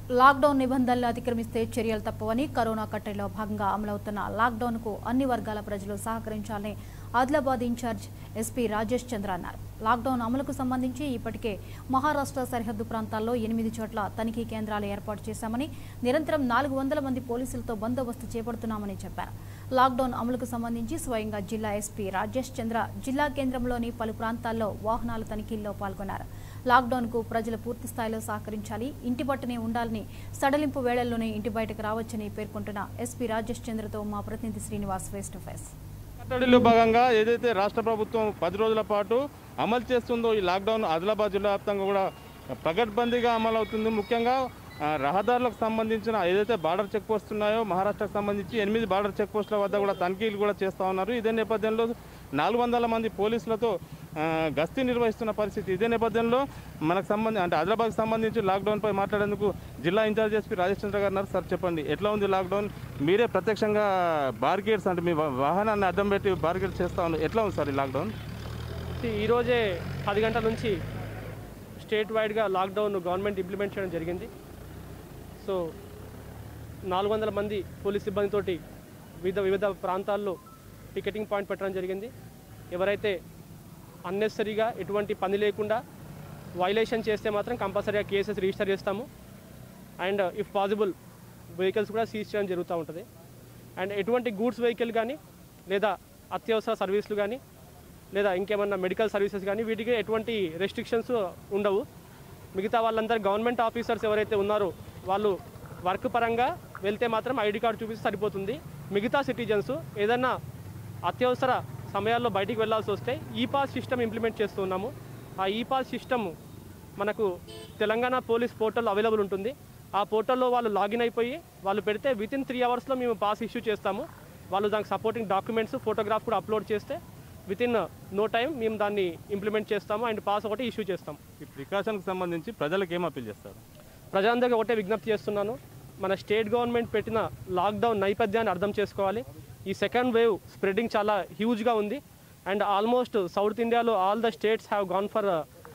lockdown నిబంధనలు అతిక్రమిస్తే చర్యలు తప్పవని కరోనా కట్టడిలో భాగంగా అమలవుతున్న లాక్డౌన్కు అన్ని వర్గాల ప్రజలు సహకరించాలని ఆదిలాబాద్ ఇన్ఛార్జ్ ఎస్పీ రాజేష్ చంద్ర అన్నారు లాక్డౌన్ అమలుకు సంబంధించి ఇప్పటికే మహారాష్ట్ర సరిహద్దు ప్రాంతాల్లో ఎనిమిది చోట్ల తనిఖీ కేంద్రాలు ఏర్పాటు చేశామని నిరంతరం నాలుగు వందల మంది పోలీసులతో బందోబస్తు చేపడుతున్నామని చెప్పారు లాక్డౌన్ అమలుకు సంబంధించి స్వయంగా జిల్లా ఎస్పీ రాజేష్ చంద్ర జిల్లా కేంద్రంలోని పలు ప్రాంతాల్లో వాహనాల తనిఖీల్లో పాల్గొన్నారు లాక్డౌన్కు ప్రజలు పూర్తి స్థాయిలో సహకరించాలి ఇంటి పట్టునే ఉండాలని సడలింపు వేళల్లోనే ఇంటి బయటకు రావచ్చని పేర్కొంటున్న ఎస్పీ రాజేష్ చంద్రతో మా ప్రతినిధి శ్రీనివాస్ ఫేస్ టు ఫేస్ కట్టడిలో భాగంగా ఏదైతే రాష్ట్ర ప్రభుత్వం పది రోజుల పాటు అమలు చేస్తుందో ఈ లాక్డౌన్ ఆదిలాబాద్ జిల్లా వ్యాప్తంగా కూడా పగడ్బందీగా అమలు అవుతుంది ముఖ్యంగా ఆ, రహదారులకు సంబంధించిన ఏదైతే బార్డర్ చెక్ పోస్ట్ ఉన్నాయో మహారాష్ట్రకు సంబంధించి ఎనిమిది బార్డర్ చెక్ పోస్టుల వద్ద కూడా తనిఖీలు కూడా చేస్తూ ఉన్నారు ఇదే నేపథ్యంలో నాలుగు వందల మంది పోలీసులతో ఆ, గస్తీ నిర్వహిస్తున్న పరిస్థితి ఇదే నేపథ్యంలో మనకు సంబంధించి అంటే ఆదిలాబాద్కి సంబంధించి లాక్డౌన్పై మాట్లాడేందుకు జిల్లా ఇన్ఛార్జ్ ఎస్పీ రాజేష్ చంద్ర గారు ఉన్నారు సార్ చెప్పండి ఎట్లా ఉంది లాక్డౌన్ మీరే ప్రత్యక్షంగా బార్గేట్స్ అంటే మీ వా- వాహనాన్ని అడ్డం పెట్టి బార్గేట్ చేస్తా ఉన్నారు ఎట్లా ఉంది సార్ ఈ లాక్డౌన్ ఈరోజే పది గంటల నుంచి స్టేట్ వైడ్గా లాక్డౌన్ గవర్నమెంట్ ఇంప్లిమెంట్ చేయడం జరిగింది సో నాలుగు వందల మంది పోలీస్ సిబ్బందితోటి వివిధ వివిధ ప్రాంతాల్లో టికెటింగ్ పాయింట్ పెట్టడం జరిగింది ఎవరైతే అన్నెసరీగా ఎటువంటి పని లేకుండా వైలేషన్ చేస్తే మాత్రం కంపల్సరీగా కేసెస్ రిజిస్టర్ చేస్తాము అండ్ ఇఫ్ పాసిబుల్ వెహికల్స్ కూడా సీజ్ చేయడం జరుగుతూ ఉంటుంది అండ్ ఎటువంటి గూడ్స్ వెహికల్ కానీ లేదా అత్యవసర సర్వీసులు కానీ లేదా ఇంకేమన్నా మెడికల్ సర్వీసెస్ కానీ వీటికి ఎటువంటి రెస్ట్రిక్షన్స్ ఉండవు మిగతా వాళ్ళందరూ గవర్నమెంట్ ఆఫీసర్స్ ఎవరైతే ఉన్నారో వాళ్ళు వర్క్ పరంగా వెళ్తే మాత్రం ఐడి కార్డు చూపిస్తే సరిపోతుంది మిగతా సిటిజన్స్ ఏదన్నా అత్యవసర సమయాల్లో బయటికి వెళ్ళాల్సి వస్తే ఈ పాస్ సిస్టమ్ ఇంప్లిమెంట్ చేస్తున్నాము ఆ ఈ పాస్ సిస్టమ్ మనకు తెలంగాణ పోలీస్ పోర్టల్ అవైలబుల్ ఉంటుంది ఆ పోర్టల్లో వాళ్ళు లాగిన్ అయిపోయి వాళ్ళు పెడితే విత్ ఇన్ త్రీ అవర్స్లో మేము పాస్ ఇష్యూ చేస్తాము వాళ్ళు దానికి సపోర్టింగ్ డాక్యుమెంట్స్ ఫోటోగ్రాఫ్ కూడా అప్లోడ్ చేస్తే విత్ ఇన్ నో టైం మేము దాన్ని ఇంప్లిమెంట్ చేస్తాము అండ్ పాస్ ఒకటి ఇష్యూ చేస్తాం ఈ ప్రికాషన్కి సంబంధించి ప్రజలకు ఏం అప్పీల్ చేస్తారు ప్రజలందరికీ ఒకటే విజ్ఞప్తి చేస్తున్నాను మన స్టేట్ గవర్నమెంట్ పెట్టిన లాక్డౌన్ నేపథ్యాన్ని అర్థం చేసుకోవాలి ఈ సెకండ్ వేవ్ స్ప్రెడింగ్ చాలా హ్యూజ్గా ఉంది అండ్ ఆల్మోస్ట్ సౌత్ ఇండియాలో all the states have gone for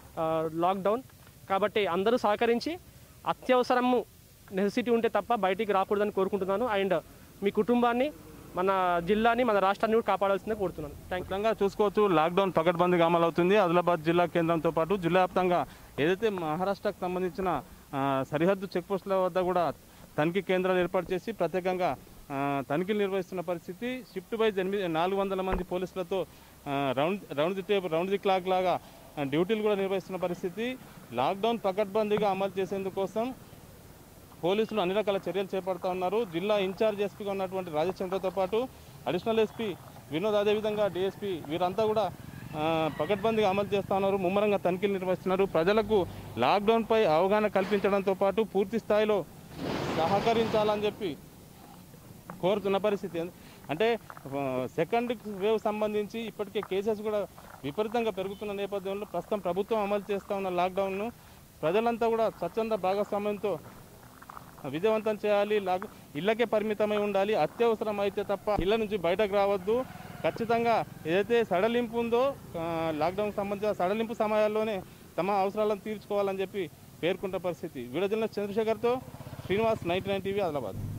lockdown కాబట్టి అందరూ సహకరించి అత్యవసరము నెసెసిటీ ఉంటే తప్ప బయటికి రాకూడదని కోరుకుంటున్నాను అండ్ మీ కుటుంబాన్ని మన జిల్లాని మన రాష్ట్రాన్ని కూడా కాపాడాల్సిందే కోరుతున్నాను థ్యాంక్ మొత్తంగా చూసుకోవచ్చు లాక్డౌన్ పకడ్బందీగా అమలు అవుతుంది ఆదిలాబాద్ జిల్లా కేంద్రంతో పాటు జిల్లా వ్యాప్తంగా ఏదైతే మహారాష్ట్రకు సంబంధించిన ఆ, సరిహద్దు చెక్ పోస్టుల వద్ద కూడా తనిఖీ కేంద్రాలు ఏర్పాటు చేసి ప్రత్యేకంగా ఆ, తనిఖీలు నిర్వహిస్తున్న పరిస్థితి షిఫ్ట్ వైజ్ ఎనిమిది నాలుగు వందల మంది పోలీసులతో ఆ, round round the table round the clock లాగా ఆ, డ్యూటీలు కూడా నిర్వహిస్తున్న పరిస్థితి లాక్డౌన్ పకడ్బందీగా అమలు చేసేందుకోసం పోలీసులు అన్ని రకాల చర్యలు చేపడతా ఉన్నారు జిల్లా ఇన్ఛార్జ్ ఎస్పీగా ఉన్నటువంటి రాజేష్ చంద్రతో పాటు అడిషనల్ ఎస్పీ వినోద్ అదేవిధంగా డిఎస్పీ వీరంతా కూడా ఆ, పకడ్బందీగా అమలు చేస్తా ఉన్నారు ముమ్మరంగా తనిఖీలు నిర్వహిస్తున్నారు ప్రజలకు లాక్డౌన్పై అవగాహన కల్పించడంతో పాటు పూర్తి స్థాయిలో సహకరించాలని చెప్పి కోరుతున్న పరిస్థితి అంటే ఆ, సెకండ్ వేవ్ సంబంధించి ఇప్పటికే కేసెస్ కూడా విపరీతంగా పెరుగుతున్న నేపథ్యంలో ప్రస్తుతం ప్రభుత్వం అమలు చేస్తూ ఉన్న లాక్డౌన్ను ప్రజలంతా కూడా స్వచ్ఛంద భాగస్వామ్యంతో విజయవంతం చేయాలి లాగ్ ఇళ్ళకే పరిమితమై ఉండాలి అత్యవసరం అయితే తప్ప ఇళ్ళ నుంచి బయటకు రావద్దు ఖచ్చితంగా ఏదైతే సడలింపు ఉందో ఆ, లాక్డౌన్ సంబంధించిన సడలింపు సమయాల్లోనే తమ అవసరాలను తీర్చుకోవాలని చెప్పి పేర్కొంటున్న పరిస్థితి వీడియో జర్నలిస్ట్ చంద్రశేఖర్తో Srinivas night nine TV Adilabad